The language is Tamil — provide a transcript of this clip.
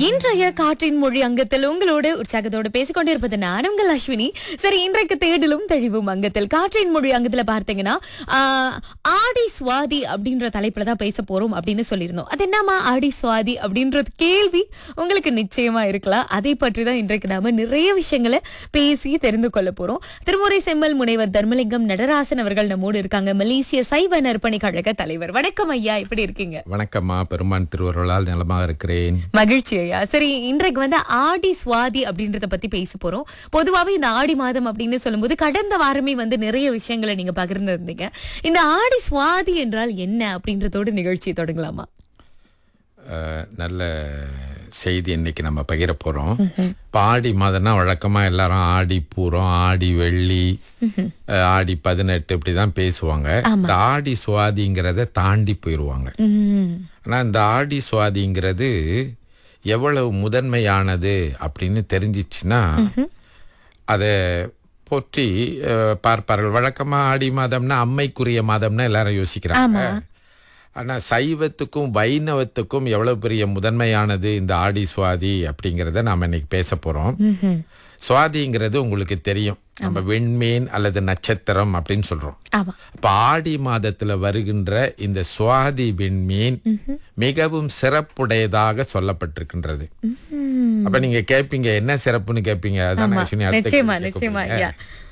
இன்றைய காற்றின் மொழி அங்கத்தில் உங்களோடு உற்சாகத்தோடு பேசிக் கொண்டிருப்பது நான் உங்கள் அஸ்வினி சரி இன்றைக்கு தேடலும் தெளிவும் அங்கத்தில் காற்றின் மொழி அங்கத்துல பார்த்தீங்கன்னா ஆஹ், ஆடி சுவாதி அப்படின்ற தலைப்புல தான் பேச போறோம் அப்படின்னு சொல்லியிருந்தோம் அது என்னமா ஆடி சுவாதி அப்படின்றது கேள்வி உங்களுக்கு நிச்சயமா இருக்கலாம் அதை பற்றி தான் இன்றைக்கு நாம நிறைய விஷயங்களை பேசி தெரிந்து கொள்ள போறோம் திருமுறை செம்மல் முனைவர் தர்மலிங்கம் நடராசன் அவர்கள் நம்மோடு இருக்காங்க மலேசிய சைவ நற்பணி கழக தலைவர் வணக்கம் ஐயா எப்படி இருக்கீங்க வணக்கம்மா பெருமான் திருவருளால் நலமாக இருக்கிறேன் மகிழ்ச்சி ஐயா சரி இன்றைக்கு வந்து ஆடி சுவாதி அப்படின்றத பத்தி பேச போறோம் பொதுவாவே இந்த ஆடி மாதம் அப்படின்னு சொல்லும்போது கடந்த வாரமே வந்து நிறைய விஷயங்களை நீங்க பகிர்ந்திருந்தீங்க இந்த ஆடி சுவாதி என்றால் என்ன அப்படின்றதோட நிகழ்ச்சியை தொடங்கலாமா அஹ், நல்ல செய்தி இன்னைக்கு நம்ம பகிர போறோம் இப்ப ஆடி மாதம்னா வழக்கமா எல்லாரும் ஆடி பூரம் ஆடி வெள்ளி அஹ், ஆடி பதினெட்டு இப்படிதான் பேசுவாங்க இந்த ஆடி சுவாதிங்கிறத தாண்டி போயிடுவாங்க உம் ஆனா இந்த ஆடி சுவாதிங்கிறது எவ்வளவு முதன்மையானது அப்படின்னு தெரிஞ்சிச்சுன்னா அதை போற்றி அஹ், பார்ப்பார்கள் வழக்கமா ஆடி மாதம்னா அம்மைக்குரிய மாதம்னா எல்லாரும் யோசிக்கிறாங்க ஆனா சைவத்துக்கும் வைணவத்துக்கும் எவ்வளவு பெரிய முதன்மையானது இந்த ஆடி சுவாதி அப்படிங்கறத நாம இன்னைக்கு பேச போறோம் சுவாதிங்கிறது உங்களுக்கு தெரியும் நம்ம வெண்மீன் அல்லது நட்சத்திரம் அப்படின்னு சொல்றோம் ஆமா அப்ப ஆடி மாதத்துல வருகின்ற இந்த சுவாதி விண்மீன் மிகவும் சிறப்புடையதாக சொல்லப்பட்டிருக்கின்றது உம் அப்ப நீங்க கேப்பீங்க என்ன சிறப்புன்னு கேப்பீங்க அதான் ஆமா அஸ்வினி அடுத்த நிச்சயமா கேள்வி கேட்க நிச்சயமா போறீங்க. ஐயா